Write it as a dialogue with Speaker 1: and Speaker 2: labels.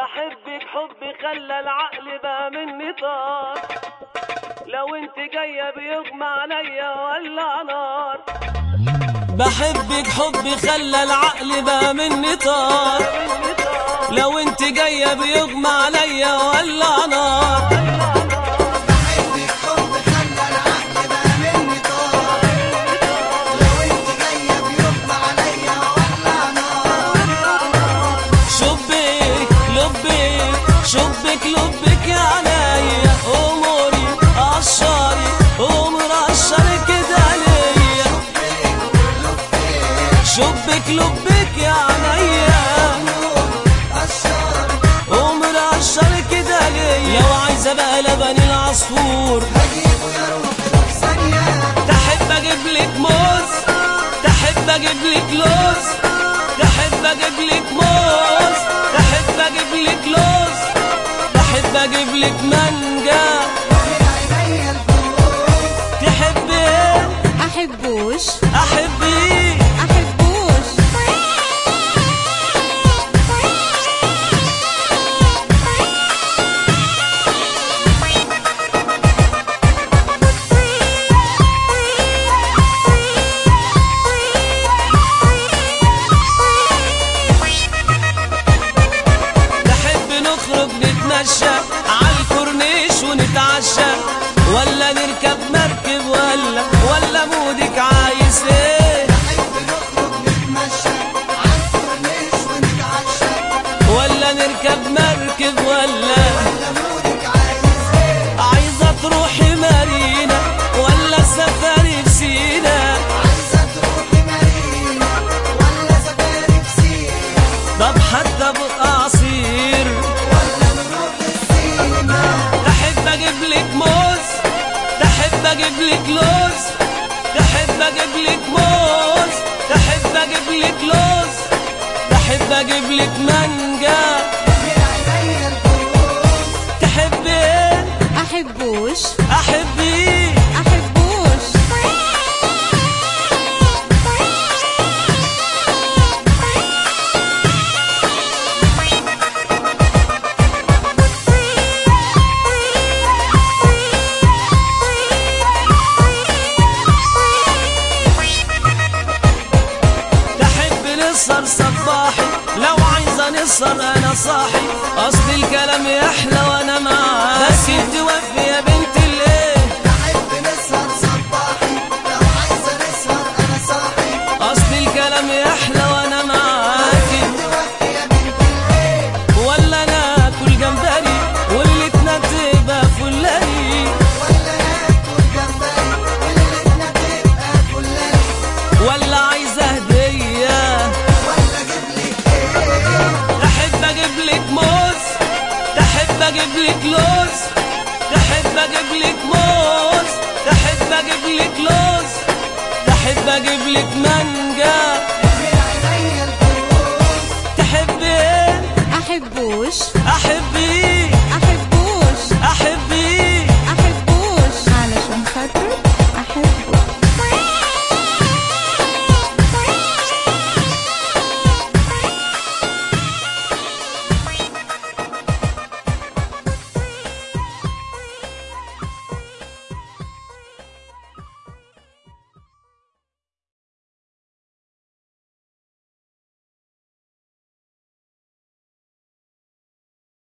Speaker 1: بحبك حب خلى العقل بقى مني طار لو انت جاية بيغمى عليا ولع نار
Speaker 2: بحبك حب خلى العقل بقى مني طار
Speaker 1: مني طار
Speaker 2: لو انت جاية بيغمى عليا ولع نار
Speaker 3: بحبك حب خلى العقل بقى مني طار لو انت جايه بيغمى عليا ولع نار
Speaker 2: شبك لبك شبك لبك يا عينيا اموري قشري ومرشر كده ليا شبك لبك يا عينيا
Speaker 3: الشر
Speaker 2: ومرشر كده ليا لو عايزه بقى لبن العصفور
Speaker 3: هجيبه يا روحي لو ثانيه
Speaker 2: تحب اجيب لك موز تحب اجيب لك لوز تحب اجيب لك موز تحب اجيب لك لوز تحب اجيب لك مانجا
Speaker 3: من عينيا الفلوس
Speaker 2: تحب ايه
Speaker 4: احبوش
Speaker 2: احب ايه
Speaker 4: احبوش
Speaker 2: تحب نخرج نتمشى على الكورنيش ونتعشى ولا نركب مركب ولا ولا مودك عايز ايه
Speaker 3: نحب نخرج نتمشى على الكورنيش ونتعشى
Speaker 2: ولا نركب مركب ولا
Speaker 3: ولا مودك عايز ايه
Speaker 2: عايزة تروحي مارينا ولا سفاري في سينا
Speaker 3: عايزه تروحي مارينا ولا سفاري في سينا
Speaker 2: طب حتى بقى عصير
Speaker 3: ولا نروح السيما
Speaker 2: تحب اجيب لك موز تحب اجيب لك لوز تحب اجيب لك موز تحب اجيب لك لوز تحب اجيب لك مانجا
Speaker 3: من عينيا الفلوس
Speaker 2: تحب ايه
Speaker 4: احبوش
Speaker 2: احب ايه
Speaker 4: احبوش
Speaker 2: تحب نسهر صباحي لو عايزة نسهر انا صاحي اصل الكلام يحلى وانا معاك بس توفي يا بنت الايه
Speaker 3: نحب نسهر صباحي لو عايزه نسهر انا صاحي
Speaker 2: اصل الكلام يحلى وانا معاك
Speaker 3: توفي يا بنت الايه
Speaker 2: ولا ناكل جمبري والليتنا تبقى فلاني
Speaker 3: ولا ناكل جمبري وليلتنا تبقى فلاني
Speaker 2: ولا عايزة هدية
Speaker 3: ولا اجيب لك ايه
Speaker 2: تحب اجيب لك موز تحب اجيب لك لوز تحب اجيب لك موز تحب اجيب لك لوز تحب اجيب لك مانجا
Speaker 3: من عينيا الفلوس
Speaker 2: تحب ايه
Speaker 4: احبوش
Speaker 2: احب